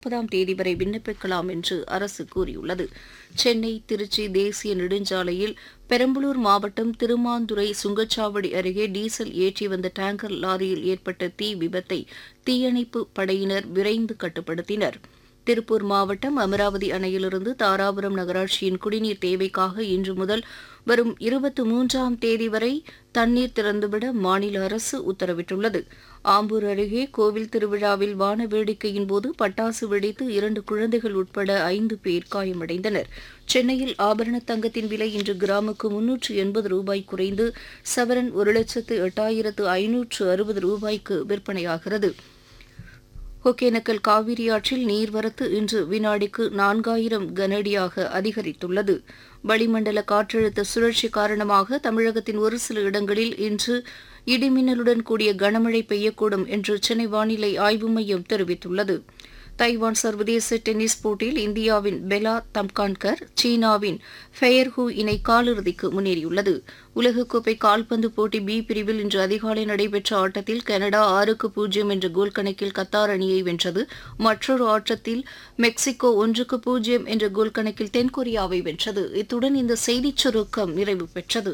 முப்பதாம் தேதி வரை விண்ணப்பிக்கலாம் என்று அரசு கூறியுள்ளது சென்னை திருச்சி தேசிய நெடுஞ்சாலையில் பெரம்பலூர் மாவட்டம் திருமாந்துறை சுங்கச்சாவடி அருகே டீசல் ஏற்றி வந்த டேங்கர் லாரியில் ஏற்பட்ட தீ விபத்தை தீயணைப்பு படையினர் விரைந்து கட்டுப்படுத்தினர் திருப்பூர் மாவட்டம் அமராவதி அணையிலிருந்து தாராபுரம் நகராட்சியின் குடிநீர் தேவைக்காக இன்று முதல் வரும் இருபத்தி மூன்றாம் தேதி வரை தண்ணீர் திறந்துவிட மாநில அரசு உத்தரவிட்டுள்ளது ஆம்பூர் அருகே கோவில் திருவிழாவில் வான வேடிக்கையின் போது பட்டாசு வெடித்து இரண்டு குழந்தைகள் உட்பட ஐந்து பேர் காயமடைந்தனர் சென்னையில் ஆபரண தங்கத்தின் விலை இன்று கிராமுக்கு முன்னூற்று எண்பது ரூபாய் குறைந்து சவரன் ஒரு லட்சத்து எட்டாயிரத்து ஐநூற்று அறுபது ரூபாய்க்கு விற்பனையாகிறது ஒகேனக்கல் காவிரி ஆற்றில் நீர்வரத்து இன்று வினாடிக்கு நான்காயிரம் கனஅடியாக அதிகரித்துள்ளது வளிமண்டல காற்றழுத்த சுழற்சி காரணமாக தமிழகத்தின் ஒரு சில இடங்களில் இன்று இடிமின்னலுடன் கூடிய கனமழை பெய்யக்கூடும் என்று சென்னை வானிலை ஆய்வு மையம் தெரிவித்துள்ளது தைவான் சர்வதேச டென்னிஸ் போட்டியில் இந்தியாவின் பெலா தம்கான்கர் சீனாவின் ஃபெயர் ஹூ இணை காலிறுதிக்கு முன்னேறியுள்ளது உலகக்கோப்பை கால்பந்து போட்டி பி பிரிவில் இன்று அதிகாலை நடைபெற்ற ஆட்டத்தில் கனடா ஆறுக்கு பூஜ்ஜியம் என்ற கோல் கணக்கில் கத்தார் அணியை வென்றது மற்றொரு ஆட்டத்தில் மெக்சிகோ ஒன்றுக்கு பூஜ்ஜியம் என்ற கோல் கணக்கில் தென்கொரியாவை வென்றது இத்துடன் இந்த செய்திச் சுருக்கம் நிறைவு பெற்றது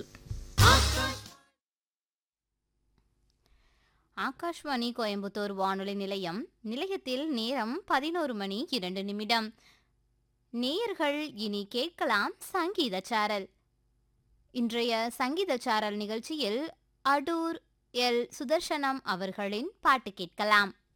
ஆகாஷ்வாணி கோயம்புத்தூர் வானொலி நிலையம் நிலையத்தில் நேரம் பதினோரு மணி இரண்டு நிமிடம் நேயர்கள் இனி கேட்கலாம் சங்கீத சாரல் இன்றைய சங்கீத சாரல் நிகழ்ச்சியில் அடூர் எல் சுதர்சனம் அவர்களின் பாட்டு கேட்கலாம்